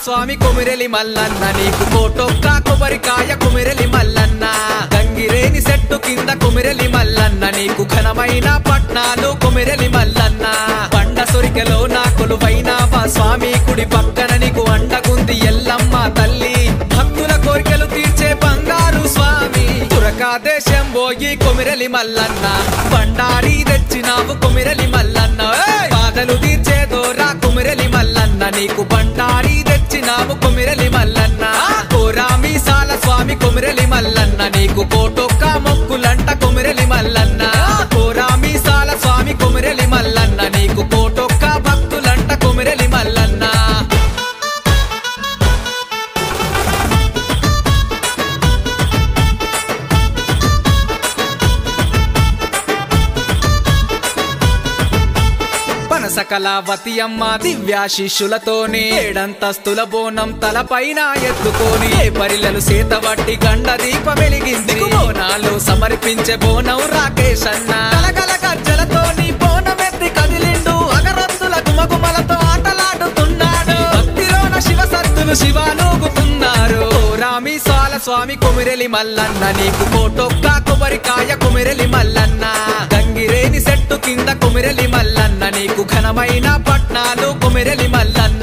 స్వామి కొమిరెలి మల్లన్న నీకు కోటొక్క కొబ్బరికాయ కొమిరెలి మల్లన్న గంగిరేని చెట్టు కింద కొమిరెలి మల్లన్న నీకు ఘనమైన పట్నాలు కొమిరెలి మల్లన్న పండ సొరికెలో నా కొలువైన మా స్వామి కుడి పక్కన నీకు అండగుంది ఎల్లమ్మ తల్లి భక్తుల కోరికలు తీర్చే బంగారు స్వామి తురకా దేశం పోయి కొమిరెలి మల్లన్న బండారి తెచ్చినావు కొమిరెలి మల్లన్న ఏయ్! బాధలు తీర్చే దోరా కొమిరెలి మల్లన్న నీకు బండారి తెచ్చినావు కొమిరెలి మల్లన్న కోరామి సాల స్వామి కొమిరెలి మల్లన్న నీకు కోటొక్క మొక్కులంట కొమిరెలి మల్లన్న కోరామి సాల స్వామి కొమిరెలి మల్లన్న నీకు కోటొక్క భక్తులంట కొమిరెలి మల్లన్న పనసకలావతి అమ్మ దివ్య శిష్యులతోనే ఏడంతస్తుల బోనం తలపైన ఎత్తుకొని ఏ పరిలలు సేతవట్టి గండ దీప వెలిగింది బోనాలు సమర్పించే బోనం రాకేష్ అన్న కలకల గజ్జలతోని బోనమెత్తి కదిలిండు అగరత్తుల గుమగుమలతో ఆటలాడుతున్నాడు భక్తిలోన శివ సత్తులు శివాలోగుతున్నారు రామి సాల స్వామి కొమిరెలి మల్లన్న నీకు కోటొక్క కొబ్బరికాయ కొమిరెలి మల్లన్న గంగిరేని చెట్టు కింద కొమిరెలి మల్లన్న నీకు ఘనమైన పట్నాలు కొమిరెలి మల్లన్న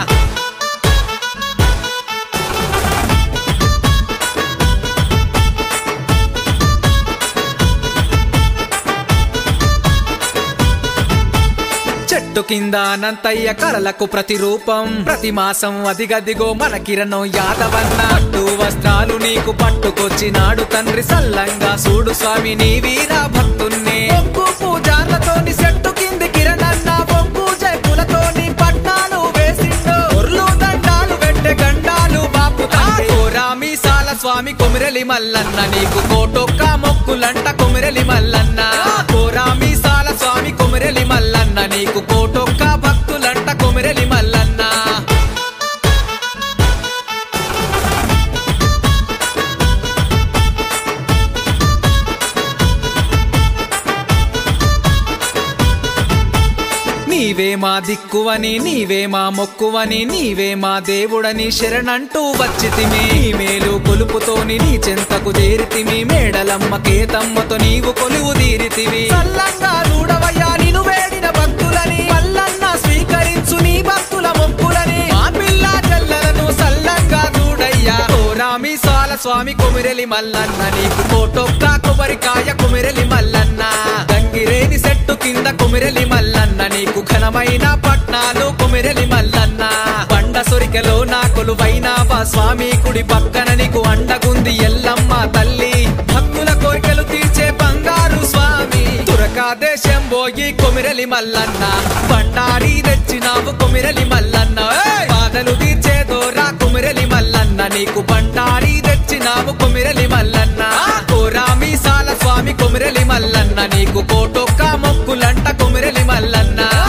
చెట్టు కింద అనంతయ్య కలలకు ప్రతిరూపం ప్రతి మాసం అదిగదిగో మన కిరణం యాదవన్న పట్టు వస్త్రాలు నీకు పట్టుకొచ్చినాడు తండ్రి సల్లంగా చూడు స్వామి నీ వీర భక్తుణ్ణి ఒక్కు పూజార్లతోని చెట్టు కింది కిరణన్న ఒక్కు జైపులతోని పట్నాలు వేసిండు ఒర్లు దండాలు పెట్టే గండాలు బాపు రామి సాల స్వామి కొమిరెలి మల్లన్న నీకు కోటొక్క మొక్కులంట కొమిరెలి మల్లన్న కోరామి సాల స్వామి కొమిరెలి మల్లన్న నీకు కోటొక్క భక్తులంట కొమిరెలి మల్లన్న నీవే మా దిక్కువని నీవే మా మొక్కువని నీవే మా దేవుడని శరణంటూ వచ్చితిమి నీ మేలు కొలుపుతోని నీ చెంతకు చేరితిమి మేడలమ్మ కేతమ్మతో నీవు కొలువు తీరితివి సల్లంగా చూడవయ్యా నిను వేడిన భక్తులని మల్లన్న స్వీకరించు నీ భక్తుల మొక్కులని మా పిల్ల చెల్లెలను సల్లంగా చూడయ్యా ఓ రామి సాల స్వామి కొమిరెలి మల్లన్న నీకు కోటొక్క కొబ్బరికాయ కొమిరెలి మల్లన్న గంగిరేని చెట్టు కింద కొమిరెలి మల్లన్న నీకు ఘనమైన పట్నాలు కొమిరెలి మల్లన్న బండ సొరికెలో నా కొలువైన బా స్వామి కుడి పక్కన నీకు అండగుంది ఎల్లమ్మ తల్లి భక్తుల కోరికలు తీర్చే బంగారు స్వామి తురకా దేశం పోయి కొమిరెలి మల్లన్న బండారి తెచ్చినావు కొమిరెలి మల్లన్న ఏయ్! బాధలు తీర్చే దోరా కొమిరెలి మల్లన్న నీకు బండారి తెచ్చినావు కొమిరెలి మల్లన్న కోరామి సాల స్వామి కొమిరెలి మల్లన్న నీకు కోటొక్క మొక్కులంట కొమిరెలి మల్లన్న